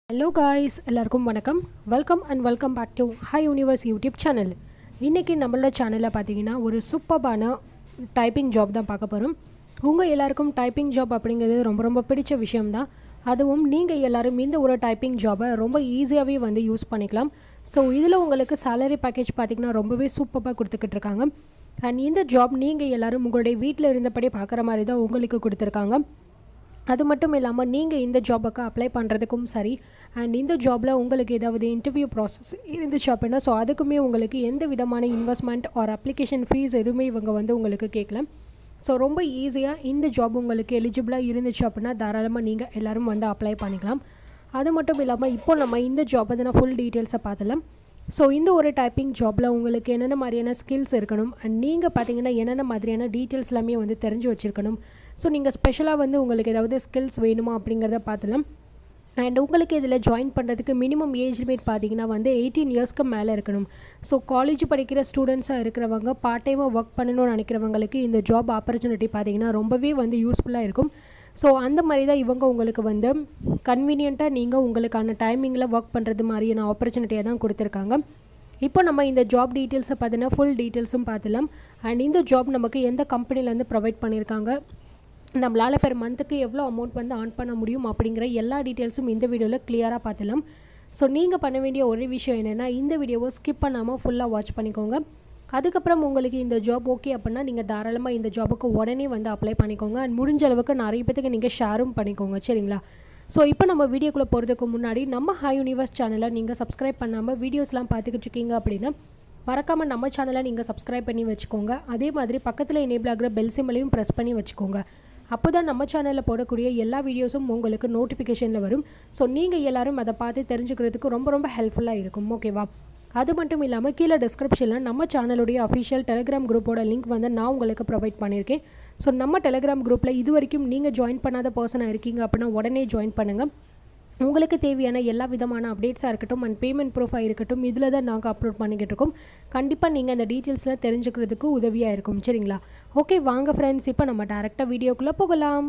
hello guys எல்லாருக்கும் வணக்கம் welcome and welcome back to high universe YouTube channel இன்றைக்கி நம்மளோட சேனலில் பார்த்தீங்கன்னா ஒரு சூப்பர்பான டைப்பிங் ஜாப் தான் பார்க்க போகிறோம் உங்கள் எல்லாருக்கும் டைப்பிங் ஜாப் அப்படிங்கிறது ரொம்ப ரொம்ப பிடிச்ச விஷயம்தான் அதுவும் நீங்கள் எல்லாரும் இந்த ஒரு டைப்பிங் ஜாபை ரொம்ப ஈஸியாகவே வந்து யூஸ் பண்ணிக்கலாம் ஸோ இதில் உங்களுக்கு சேலரி பேக்கேஜ் பார்த்திங்கன்னா ரொம்பவே சூப்பராக கொடுத்துக்கிட்டு இருக்காங்க அண்ட் இந்த ஜாப் நீங்கள் எல்லாரும் உங்களுடைய வீட்டில் இருந்தபடி பார்க்குற மாதிரி தான் உங்களுக்கு கொடுத்துருக்காங்க அது மட்டும் இல்லாமல் நீங்கள் இந்த ஜாபுக்கு அப்ளை பண்ணுறதுக்கும் சரி அண்ட் இந்த ஜாபில் உங்களுக்கு ஏதாவது இன்டர்வியூ ப்ராசஸ் இருந்துச்சு அப்படின்னா ஸோ அதுக்குமே உங்களுக்கு எந்த விதமான இன்வெஸ்ட்மெண்ட் ஆர் அப்ளிகேஷன் ஃபீஸ் எதுவுமே இவங்க வந்து உங்களுக்கு கேட்கல ஸோ ரொம்ப ஈஸியாக இந்த ஜாப் உங்களுக்கு எலிஜிபிளாக இருந்துச்சு அப்படின்னா தாராளமாக நீங்கள் எல்லோரும் வந்து அப்ளை பண்ணிக்கலாம் அது மட்டும் இல்லாமல் இப்போ நம்ம இந்த ஜாப் பற்றின ஃபுல் டீட்டெயில்ஸை பார்த்துலாம் ஸோ இந்த ஒரு டைப்பிங் ஜாபில் உங்களுக்கு என்னென்ன மாதிரியான ஸ்கில்ஸ் இருக்கணும் அண்ட் நீங்கள் பார்த்தீங்கன்னா என்னென்ன மாதிரியான டீட்டெயில்ஸ் எல்லாமே வந்து தெரிஞ்சு வச்சுருக்கணும் ஸோ நீங்கள் ஸ்பெஷலாக வந்து உங்களுக்கு ஏதாவது ஸ்கில்ஸ் வேணுமா அப்படிங்கிறத பார்த்துலாம் அண்ட் உங்களுக்கு இதில் ஜாயின் பண்ணுறதுக்கு மினிமம் ஏஜ் லிமிட் பார்த்தீங்கன்னா வந்து எயிட்டீன் இயர்ஸ்க்கு மேலே இருக்கணும் ஸோ காலேஜ் படிக்கிற ஸ்டூடெண்ட்ஸாக இருக்கிறவங்க பார்ட் டைமாக ஒர்க் பண்ணணும்னு நினைக்கிறவங்களுக்கு இந்த ஜாப் ஆப்பர்ச்சுனிட்டி பார்த்தீங்கன்னா ரொம்பவே வந்து யூஸ்ஃபுல்லாக இருக்கும் ஸோ அந்த மாதிரி தான் இவங்க உங்களுக்கு வந்து கன்வீனியண்ட்டாக நீங்கள் உங்களுக்கான டைமிங்கில் ஒர்க் பண்ணுறது மாதிரியான ஆப்பர்ச்சுனிட்டியாக தான் கொடுத்துருக்காங்க இப்போ நம்ம இந்த ஜாப் டீட்டெயில்ஸை பார்த்தீங்கன்னா ஃபுல் டீட்டெயில்ஸும் பார்த்துலாம் அண்ட் இந்த ஜாப் நமக்கு எந்த கம்பெனிலேருந்து ப்ரொவைட் பண்ணியிருக்காங்க நம்மளால் பெர் மந்த்துக்கு எவ்வளோ அமௌண்ட் வந்து ஆன் பண்ண முடியும் அப்படிங்கிற எல்லா டீட்டெயில்ஸும் இந்த வீடியோவில் கிளியராக பார்த்துலாம் ஸோ நீங்கள் பண்ண வேண்டிய ஒரே விஷயம் என்னென்னா இந்த வீடியோவை ஸ்கிப் பண்ணாமல் ஃபுல்லாக வாட்ச் பண்ணிக்கோங்க அதுக்கப்புறம் உங்களுக்கு இந்த ஜாப் ஓகே அப்படின்னா நீங்கள் தாராளமாக இந்த ஜாபுக்கு உடனே வந்து அப்ளை பண்ணிக்கோங்க அண்ட் முடிஞ்ச அளவுக்கு நிறைய பேத்துக்கு நீங்கள் ஷேரும் பண்ணிக்கோங்க சரிங்களா ஸோ இப்போ நம்ம வீடியோக்குள்ளே போகிறதுக்கு முன்னாடி நம்ம ஹை யூனிவர்ஸ் சேனலை நீங்கள் சப்ஸ்கிரைப் பண்ணாமல் வீடியோஸ்லாம் பார்த்துக்கிட்டு இருக்கீங்க அப்படின்னா மறக்காமல் நம்ம சேனலை நீங்கள் சப்ஸ்கிரைப் பண்ணி வச்சுக்கோங்க அதே மாதிரி பக்கத்தில் எனேபிள் ஆகிற பெல் சிம்மலையும் ப்ரெஸ் பண்ணி வச்சுக்கோங்க அப்போ தான் நம்ம சேனலில் போடக்கூடிய எல்லா வீடியோஸும் உங்களுக்கு நோட்டிஃபிகேஷனில் வரும் ஸோ நீங்கள் எல்லோரும் அதை பார்த்து தெரிஞ்சுக்கிறதுக்கு ரொம்ப ரொம்ப ஹெல்ப்ஃபுல்லாக இருக்கும் ஓகேவா அது மட்டும் இல்லாமல் கீழே டிஸ்கிரிப்ஷனில் நம்ம சேனலுடைய அஃபிஷியல் டெலிகிராம் குரூப்போட லிங்க் வந்து நான் உங்களுக்கு ப்ரொவைட் பண்ணியிருக்கேன் ஸோ நம்ம டெலிகிராம் குரூப்பில் இது வரைக்கும் நீங்கள் ஜாயின் பண்ணாத பர்சனாக இருக்கீங்க அப்படின்னா உடனே ஜாயின் பண்ணுங்கள் உங்களுக்கு தேவையான எல்லா விதமான அப்டேட்ஸாக இருக்கட்டும் அண்ட் பேமெண்ட் ப்ரூஃபாக இருக்கட்டும் இதில் தான் நாங்கள் அப்லோட் பண்ணிக்கிட்டு இருக்கோம் கண்டிப்பாக நீங்கள் அந்த டீட்டெயில்ஸ்லாம் தெரிஞ்சுக்கிறதுக்கு உதவியாக இருக்கும் சரிங்களா ஓகே வாங்க ஃப்ரெண்ட்ஸ் இப்போ நம்ம டேரெக்டாக வீடியோக்குள்ளே போகலாம்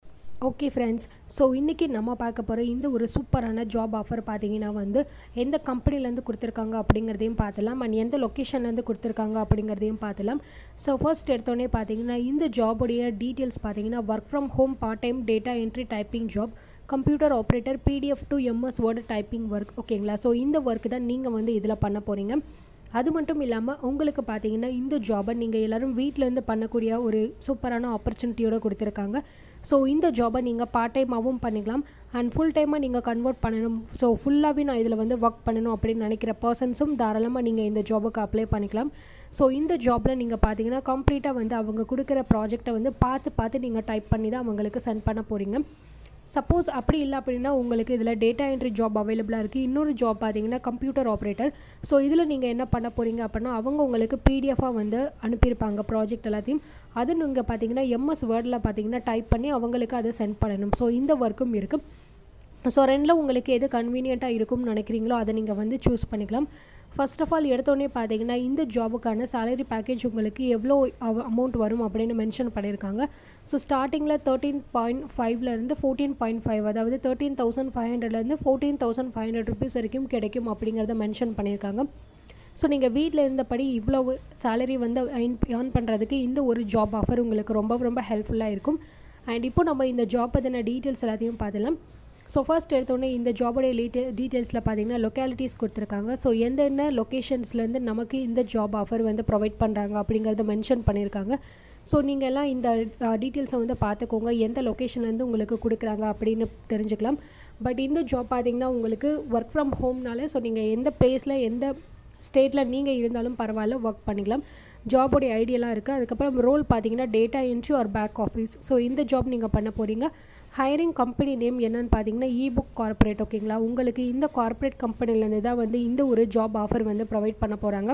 ஓகே ஃப்ரெண்ட்ஸ் ஸோ இன்றைக்கி நம்ம பார்க்க போகிற இந்த ஒரு சூப்பரான ஜாப் ஆஃபர் பார்த்தீங்கன்னா வந்து எந்த கம்பெனிலேருந்து கொடுத்துருக்காங்க அப்படிங்கிறதையும் பார்த்துலாம் அண்ட் எந்த லொக்கேஷன்லேருந்து கொடுத்துருக்காங்க அப்படிங்கிறதையும் பார்த்துலாம் ஸோ ஃபர்ஸ்ட் எடுத்தோடனே பார்த்தீங்கன்னா இந்த ஜாபுடைய டீட்டெயில்ஸ் பார்த்தீங்கன்னா work from home part time data entry typing job computer operator PDF to MS Word typing work ஓகேங்களா ஸோ இந்த ஒர்க் தான் நீங்கள் வந்து இதில் பண்ண போகிறீங்க அது மட்டும் இல்லாமல் உங்களுக்கு பார்த்தீங்கன்னா இந்த ஜாபை நீங்கள் எல்லோரும் வீட்டிலேருந்து பண்ணக்கூடிய ஒரு சூப்பரான ஆப்பர்ச்சுனிட்டியோடு கொடுத்துருக்காங்க ஸோ இந்த ஜாபை நீங்கள் பார்ட் டைமாகவும் பண்ணிக்கலாம் அண்ட் ஃபுல் டைமாக நீங்கள் கன்வெர்ட் பண்ணணும் ஸோ ஃபுல்லாகவே நான் இதில் வந்து ஒர்க் பண்ணணும் அப்படின்னு நினைக்கிற பர்சன்ஸும் தாராளமாக நீங்கள் இந்த ஜாபுக்கு அப்ளை பண்ணிக்கலாம் ஸோ இந்த ஜாபில் நீங்கள் பார்த்தீங்கன்னா கம்ப்ளீட்டாக வந்து அவங்க கொடுக்குற ப்ராஜெக்டை வந்து பார்த்து பார்த்து நீங்கள் டைப் பண்ணி தான் அவங்களுக்கு சென்ட் பண்ண போகிறீங்க சப்போஸ் அப்படி இல்லை அப்படின்னா உங்களுக்கு இதில் டேட்டா என்ட்ரி ஜாப் அவைலபிளாக இருக்குது இன்னொரு ஜாப் பார்த்தீங்கன்னா கம்ப்யூட்டர் ஆப்ரேட்டர் ஸோ இதில் நீங்கள் என்ன பண்ண போகிறீங்க அப்படின்னா அவங்க உங்களுக்கு பிடிஎஃபாக வந்து அனுப்பியிருப்பாங்க ப்ராஜெக்ட் எல்லாத்தையும் அது நீங்கள் பார்த்தீங்கன்னா எம்எஸ் வேர்டில் பார்த்தீங்கன்னா டைப் பண்ணி அவங்களுக்கு அதை சென்ட் பண்ணணும் ஸோ இந்த ஒர்க்கும் இருக்குது ஸோ ரெண்டில் உங்களுக்கு எது கன்வீனியண்ட்டாக இருக்கும்னு நினைக்கிறீங்களோ அதை நீங்கள் வந்து சூஸ் பண்ணிக்கலாம் ஃபர்ஸ்ட் ஆஃப் ஆல் எடுத்தோடனே பார்த்தீங்கன்னா இந்த ஜாபுக்கான சேலரி பேக்கேஜ் உங்களுக்கு எவ்வளோ அமௌண்ட் வரும் அப்படின்னு மென்ஷன் பண்ணியிருக்காங்க ஸோ ஸ்டார்டிங்கில் தேர்ட்டீன் பாயிண்ட் ஃபைவ்லேருந்து ஃபோர்டீன் பாயிண்ட் ஃபைவ் அதாவது தேர்ட்டீன் தௌசண்ட் ஃபைவ் ஹண்ட்ரட்லேருந்து fourteen thousand five hundred rupees வரைக்கும் கிடைக்கும் அப்படிங்கிறத மென்ஷன் பண்ணியிருக்காங்க ஸோ நீங்கள் வீட்டில் இருந்தபடி இவ்வளோ சேலரி வந்து ஏர்ன் பண்ணுறதுக்கு இந்த ஒரு ஜாப் ஆஃபர் உங்களுக்கு ரொம்ப ரொம்ப ஹெல்ப்ஃபுல்லாக இருக்கும் அண்ட் இப்போ நம்ம இந்த ஜாப் பற்றின டீட்டெயில்ஸ் எல்லாத்தையும் பார்த்துலாம் ஸோ ஃபர்ஸ்ட் எடுத்தோடனே இந்த ஜாபோடைய டீட்டெ டீட்டெயில்ஸில் பார்த்தீங்கன்னா லொக்காலிட்டிஸ் கொடுத்துருக்காங்க ஸோ எந்தெந்த லொக்கேஷன்ஸ்லேருந்து நமக்கு இந்த ஜாப் ஆஃபர் வந்து ப்ரொவைட் பண்ணுறாங்க அப்படிங்கிறத மென்ஷன் பண்ணியிருக்காங்க ஸோ நீங்கள் எல்லாம் இந்த டீட்டெயில்ஸை வந்து பார்த்துக்கோங்க எந்த லொக்கேஷன்லேருந்து உங்களுக்கு கொடுக்குறாங்க அப்படின்னு தெரிஞ்சுக்கலாம் பட் இந்த ஜாப் பார்த்தீங்கன்னா உங்களுக்கு ஒர்க் ஃப்ரம் ஹோம்னால ஸோ நீங்கள் எந்த பிளேஸில் எந்த ஸ்டேட்டில் நீங்கள் இருந்தாலும் பரவாயில்ல ஒர்க் பண்ணிக்கலாம் ஜாபோடைய ஐடியெல்லாம் இருக்குது அதுக்கப்புறம் ரோல் பார்த்தீங்கன்னா data entry or back office so இந்த ஜாப் நீங்கள் பண்ண போகிறீங்க ஹையரிங் கம்பெனி நேம் என்னன்னு பார்த்தீங்கன்னா இ புக் கார்ப்பரேட் ஓகேங்களா உங்களுக்கு இந்த கார்ப்பரேட் கம்பெனிலேருந்து தான் வந்து இந்த ஒரு ஜாப் ஆஃபர் வந்து ப்ரொவைட் பண்ண போகிறாங்க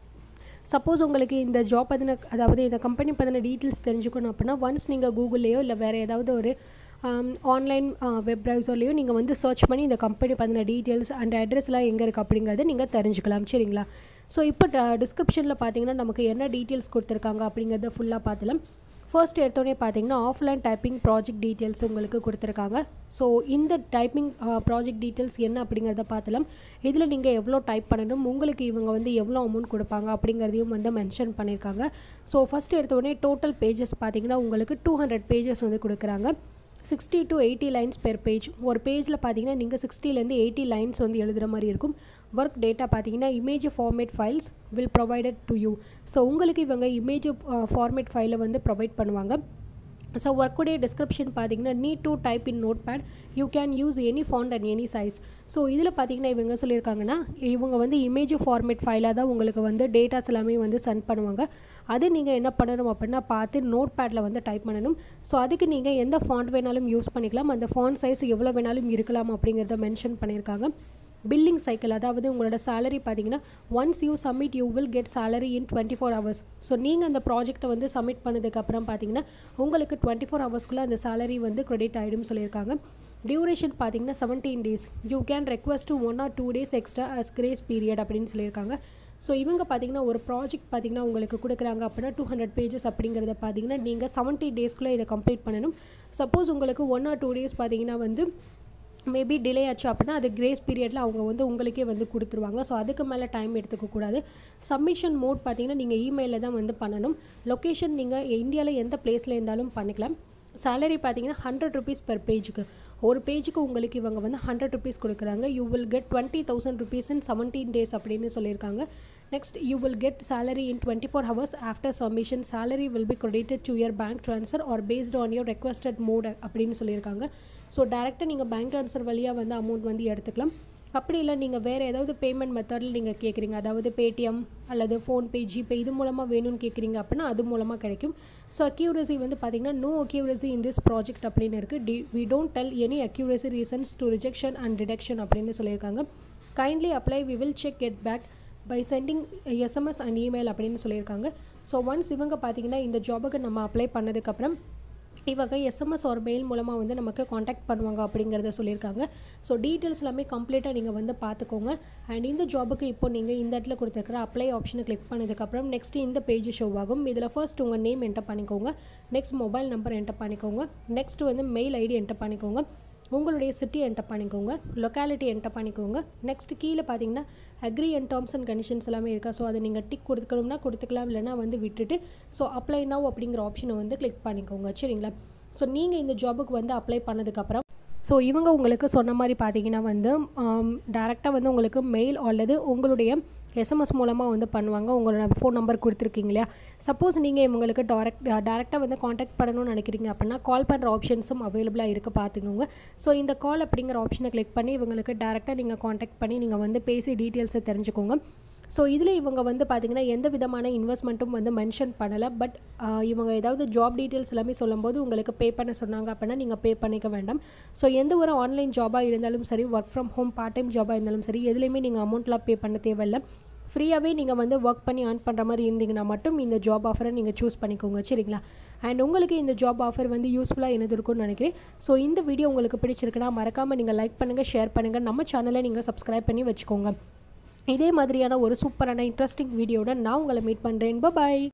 சப்போஸ் உங்களுக்கு இந்த ஜாப் பற்றின அதாவது இந்த கம்பெனி பற்றின டீட்டெயில்ஸ் தெரிஞ்சுக்கணும் அப்படின்னா ஒன்ஸ் நீங்கள் கூகுள்லேயோ இல்லை வேறு ஏதாவது ஒரு ஆன்லைன் வெப் ப்ரௌசர்லேயோ நீங்கள் வந்து சர்ச் பண்ணி இந்த கம்பெனி பற்றின டீட்டெயில்ஸ் அண்ட் அட்ரஸ்லாம் எங்கே இருக்குது அப்படிங்கிறத நீங்கள் தெரிஞ்சுக்கலாம் சரிங்களா ஸோ இப்போ டிஸ்கிரிப்ஷனில் பார்த்தீங்கன்னா நமக்கு என்ன டீட்டெயில்ஸ் கொடுத்துருக்காங்க அப்படிங்கிறத ஃபுல்லாக பார்த்துலாம் ஃபர்ஸ்ட் எடுத்தோடனே பார்த்தீங்கன்னா ஆஃப்லைன் டைப்பிங் ப்ராஜெக்ட் டீட்டெயில்ஸ் உங்களுக்கு கொடுத்துருக்காங்க ஸோ இந்த டைப்பிங் ப்ராஜெக்ட் டீட்டெயில்ஸ் என்ன அப்படிங்கிறத பார்த்தலாம் இதில் நீங்கள் எவ்வளோ டைப் பண்ணணும் உங்களுக்கு இவங்க வந்து எவ்வளோ அமௌண்ட் கொடுப்பாங்க அப்படிங்கிறதையும் வந்து மென்ஷன் பண்ணியிருக்காங்க ஸோ ஃபஸ்ட் எடுத்தோடனே டோட்டல் பேஜஸ் பார்த்தீங்கன்னா உங்களுக்கு டூ ஹண்ட்ரட் பேஜஸ் வந்து கொடுக்குறாங்க sixty to eighty lines per page ஒரு பேஜில் பார்த்தீங்கன்னா நீங்கள் சிக்ஸ்டிலேருந்து எயிட்டி லைன்ஸ் வந்து எழுதுகிற மாதிரி இருக்கும் ஒர்க் டேட்டா பார்த்தீங்கன்னா image format files will provided to you so உங்களுக்கு இவங்க இமேஜ் ஃபார்மேட் ஃபைலை வந்து ப்ரொவைட் பண்ணுவாங்க ஸோ ஒர்க்குடைய டிஸ்கிரிப்ஷன் பார்த்தீங்கன்னா need to type in notepad you can use any font and any size so இதில் பார்த்தீங்கன்னா இவங்க சொல்லியிருக்காங்கன்னா இவங்க வந்து இமேஜ் ஃபார்மேட் ஃபைலாக தான் உங்களுக்கு வந்து டேட்டாஸ் எல்லாமே வந்து சென்ட் பண்ணுவாங்க அது நீங்கள் என்ன பண்ணணும் அப்படின்னா பார்த்து நோட் பேடில் வந்து டைப் பண்ணணும் ஸோ அதுக்கு நீங்கள் எந்த ஃபாண்ட் வேணாலும் யூஸ் பண்ணிக்கலாம் அந்த ஃபாண்ட் சைஸ் எவ்வளோ வேணாலும் இருக்கலாம் அப்படிங்கிறத மென்ஷன் பண்ணியிருக்காங்க பில்லிங் சைக்கிள் அதாவது உங்களோட சேலரி பார்த்தீங்கன்னா once you submit you will get salary in twenty four hours so நீங்கள் அந்த ப்ராஜெக்ட்டை வந்து சப்மிட் பண்ணதுக்கப்புறம் பார்த்தீங்கன்னா உங்களுக்கு டுவெண்ட்டி ஃபோர் ஹவர்ஸ்க்குள்ளே அந்த சேலரி வந்து கிரெடிட் ஆகிடும் சொல்லியிருக்காங்க டியூரேஷன் பார்த்தீங்கன்னா seventeen days you can request one or two days extra as grace period அப்படின்னு சொல்லியிருக்காங்க ஸோ இவங்க பார்த்தீங்கன்னா ஒரு ப்ராஜெக்ட் பார்த்தீங்கன்னா உங்களுக்கு கொடுக்குறாங்க அப்படின்னா டூ ஹண்ட்ரட் பேஜஸ் அப்படிங்கிறத பார்த்தீங்கன்னா நீங்கள் செவன்ட்டி டேஸ்க்குள்ளே இதை கம்ப்ளீட் பண்ணணும் சப்போஸ் உங்களுக்கு ஒன் ஆர் டூ டேஸ் பார்த்தீங்கன்னா வந்து மேபி டிலே ஆச்சு அப்படின்னா அது கிரேஸ் பீரியடில் அவங்க வந்து உங்களுக்கே வந்து கொடுத்துருவாங்க ஸோ அதுக்கு மேலே டைம் எடுத்துக்கக்கூடாது சப்மிஷன் மோட் பார்த்தீங்கன்னா நீங்கள் இமெயிலில் தான் வந்து பண்ணணும் லொக்கேஷன் நீங்கள் இந்தியாவில் எந்த பிளேஸில் இருந்தாலும் பண்ணிக்கலாம் சேலரி பார்த்தீங்கன்னா ஹண்ட்ரட் ருபீஸ் பெர் பேஜுக்கு ஒரு பேஜுக்கு உங்களுக்கு இவங்க வந்து ஹண்ட்ரட் ருபீஸ் கொடுக்குறாங்க you will get twenty thousand rupees in seventeen days அப்படின்னு சொல்லியிருக்காங்க next you will get salary in twenty four hours after submission salary will be credited to your bank transfer or based on your requested mode அப்படின்னு சொல்லியிருக்காங்க so டேரெக்டாக நீங்கள் bank transfer வழியாக வந்து amount வந்து எடுத்துக்கலாம் அப்படி இல்லை நீங்கள் வேறு ஏதாவது பேமெண்ட் மெத்தடில் நீங்கள் கேட்குறீங்க அதாவது பேடிஎம் அல்லது ஃபோன்பே ஜிபே இது மூலமாக வேணும்னு கேட்குறீங்க அப்படின்னா அது மூலமாக கிடைக்கும் ஸோ அக்யூரசி வந்து பார்த்தீங்கன்னா no accuracy in this project அப்படின்னு இருக்குது டி we don't tell any accuracy reasons to rejection and detection அப்படின்னு சொல்லியிருக்காங்க kindly apply we will check get back by sending SMS and email அப்படின்னு சொல்லியிருக்காங்க ஸோ ஒன்ஸ் இவங்க பார்த்தீங்கன்னா இந்த ஜாபுக்கு நம்ம அப்ளை பண்ணதுக்கப்புறம் இவங்க எஸ்எம்எஸ் ஒரு மெயில் மூலமாக வந்து நமக்கு காண்டாக்ட் பண்ணுவாங்க அப்படிங்கிறத சொல்லியிருக்காங்க ஸோ டீட்டெயில்ஸ் எல்லாமே கம்ப்ளீட்டாக நீங்கள் வந்து பார்த்துக்கோங்க அண்ட் இந்த ஜாபுக்கு இப்போ நீங்கள் இந்த இடத்துல கொடுத்துருக்குற அப்ளை ஆப்ஷனை கிளிக் பண்ணதுக்கப்புறம் நெக்ஸ்ட் இந்த பேஜ் ஷோ ஆகும் இதில் ஃபர்ஸ்ட் உங்கள் நேம் என்டர் பண்ணிக்கோங்க நெக்ஸ்ட் மொபைல் நம்பர் என்டர் பண்ணிக்கோங்க நெக்ஸ்ட் வந்து மெயில் ஐடி என்டர் பண்ணிக்கோங்க உங்களுடைய சிட்டி என்டர் பண்ணிக்கோங்க லொக்காலிட்டி என்டர் பண்ணிக்கோங்க நெக்ஸ்ட் கீழே பார்த்தீங்கன்னா agree and terms and conditions எல்லாமே இருக்கா ஸோ அதை நீங்கள் டிக் கொடுத்துக்கணும்னா கொடுத்துக்கலாம் இல்லைனா வந்து விட்டுட்டு ஸோ அப்ளை நவ் அப்படிங்கிற ஆப்ஷனை வந்து கிளிக் பண்ணிக்கோங்க சரிங்களா ஸோ நீங்கள் இந்த ஜாபுக்கு வந்து அப்ளை பண்ணதுக்கப்புறம் ஸோ இவங்க உங்களுக்கு சொன்ன மாதிரி பார்த்தீங்கன்னா வந்து டேரெக்டாக வந்து உங்களுக்கு மெயில் அல்லது உங்களுடைய எஸ்எம்எஸ் மூலமாக வந்து பண்ணுவாங்க உங்களோட ஃபோன் நம்பர் கொடுத்துருக்கீங்க இல்லையா சப்போஸ் நீங்கள் இவங்களுக்கு டேரக்ட் டேரெக்டாக வந்து காண்டாக்ட் பண்ணணும்னு நினைக்கிறீங்க அப்படின்னா கால் பண்ணுற ஆப்ஷன்ஸும் அவைலபிளாக இருக்குது பார்த்துக்கோங்க ஸோ இந்த கால் அப்படிங்கிற ஆப்ஷனை கிளிக் பண்ணி இவங்களுக்கு டேரெக்டாக நீங்கள் காண்டாக்ட் பண்ணி நீங்கள் வந்து பேசி டீட்டெயில்ஸை தெரிஞ்சுக்கோங்க ஸோ இதில் இவங்க வந்து பார்த்திங்கன்னா எந்த விதமான இன்வெஸ்ட்மெண்ட்டும் வந்து மென்ஷன் பண்ணலை பட் இவங்க ஏதாவது ஜாப் டீட்டெயில்ஸ் எல்லாமே சொல்லும்போது உங்களுக்கு பே பண்ண சொன்னாங்க அப்படின்னா நீங்கள் பே பண்ணிக்க வேண்டாம் ஸோ எந்த ஒரு ஆன்லைன் ஜாபாக இருந்தாலும் சரி work from home part time ஜாபாக இருந்தாலும் சரி எதுலேயுமே நீங்கள் அமௌண்ட்லாம் பே பண்ண தேவையில்லை ஃப்ரீயாகவே நீங்கள் வந்து ஒர்க் பண்ணி ஆன் பண்ணுற மாதிரி இருந்தீங்கன்னா மட்டும் இந்த ஜாப் ஆஃபரை நீங்கள் சூஸ் பண்ணிக்கோங்க சரிங்களா அண்ட் உங்களுக்கு இந்த ஜாப் ஆஃபர் வந்து யூஸ்ஃபுல்லாக என்னது இருக்கும்னு நினைக்கிறேன் ஸோ இந்த வீடியோ உங்களுக்கு பிடிச்சிருக்குன்னா மறக்காமல் நீங்கள் லைக் பண்ணுங்கள் ஷேர் பண்ணுங்கள் நம்ம சேனலை நீங்கள் சப்ஸ்கிரைப் பண்ணி வச்சுக்கோங்க இதே மாதிரியான ஒரு சூப்பரான இன்ட்ரெஸ்டிங் வீடியோட நான் உங்களை மீட் பண்ணுறேன் பாய்